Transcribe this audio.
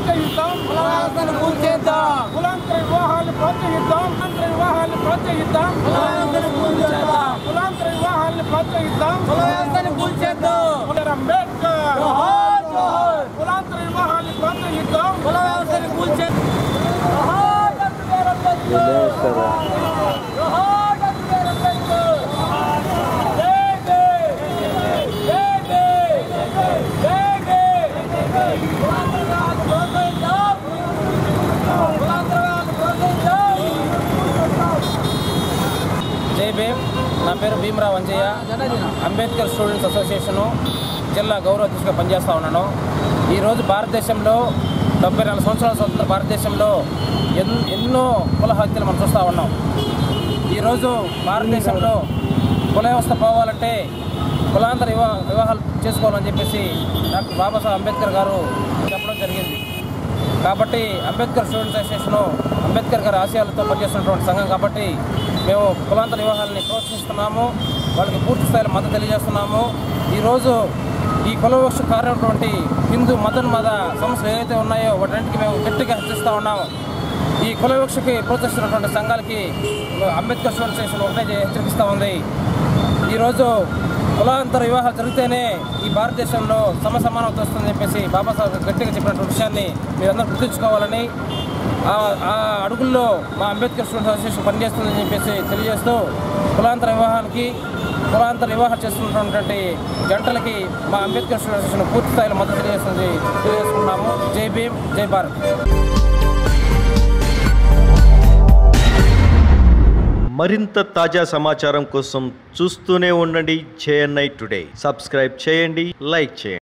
ప్రోత్సహిద్దాం కుల వ్యవస్థను కూల్చేద్దాం కులాంతర వివాహాలు ప్రోత్సహిద్దాం కులాంతర వివాహాలు ప్రోత్సహిద్దాం కుల వ్యవస్థను కూల్చేద్దాం కులాంతర వివాహాలను ప్రోత్సహిద్దాం కుల వ్యవస్థను కూల్చేద్దాం డాక్టర్ అంబేద్కర్ జోహార్ జోహార్ కులాంతర వివాహాలు ప్రోత్సహిద్దాం కుల వ్యవస్థను కూల్చేద్దాం జోహార్ డాక్టర్ బిఆర్ అంబేద్కర్ జోహార్ డాక్టర్ బిఆర్ అంబేద్కర్ జై జై జై జై జై కులాంతర వివాహాలు ప్రోత్సహిద్దాం కులాంతర వివాహాలు ప్రోత్సహిద్దాం జై భీమ్ నా పేరు భీమరావు అంజయ్య అంబేద్కర్ స్టూడెంట్స్ అసోసియేషను జిల్లా గౌరవ అధ్యక్షుడిగా పనిచేస్తూ ఉన్నాను ఈరోజు భారతదేశంలో డెబ్బై నాలుగు సంవత్సరాల స్వతంత్ర భారతదేశంలో ఎన్ ఎన్నో కుల హత్యలు మనం చూస్తూ ఉన్నాం ఈరోజు భారతదేశంలో కుల వ్యవస్థ పోవాలంటే కులాంతర వివా వివాహాలు చేసుకోవాలని చెప్పేసి డాక్టర్ బాబాసాహెబ్ అంబేద్కర్ గారు చెప్పడం జరిగింది కాబట్టి అంబేద్కర్ స్టూడెంట్స్ అసోసియేషను అంబేద్కర్ గారి ఆశయాలతో పనిచేస్తున్నటువంటి సంఘం కాబట్టి మేము కులాంతర వివాహాలని ప్రోత్సహిస్తున్నాము వాళ్ళకి పూర్తి స్థాయిలో మద్దతు తెలియజేస్తున్నాము ఈరోజు ఈ కుల వివక్ష కారణమైనటువంటి హిందూ మతోన్మద సమస్యలు ఏవైతే ఉన్నాయో వాటన్నిటికీ మేము గట్టిగా హెచ్చరిస్తూ ఉన్నాము ఈ కుల వివక్షకి ప్రోత్సహిస్తున్నటువంటి సంఘాలకి అంబేద్కర్ స్టూడెంట్స్ అసోసియేషన్ ఒకటే హెచ్చరిస్తూ ఉంది ఈరోజు కులాంతర వివాహాలు జరిగితేనే ఈ భారతదేశంలో సమ సమానత వస్తుందని చెప్పేసి బాబాసాహెబ్ గట్టిగా చెప్పినటువంటి విషయాన్ని మీరందరూ గుర్తుంచుకోవాలని ఆ- ఆ అడుగుల్లో మా అంబేద్కర్ స్టూడెంట్స్ అసోసియేషన్ పనిచేస్తుందని చెప్పేసి తెలియజేస్తూ కులాంతర వివాహానికి కులాంతర వివాహం చేస్తున్నటువంటి జంటలకి మా అంబేద్కర్ స్టూడెంట్స్ అసోసియేషన్ పూర్తి స్థాయిలో మద్దతు తెలియజేస్తుంది తెలియజేసుకున్నాము జై భీమ్ జై భారత్ మరింత తాజా సమాచారం కోసం చూస్తూనే ఉండండి జేఎన్ఐ టుడే సబ్స్క్రైబ్ చేయండి లైక్ చేయండి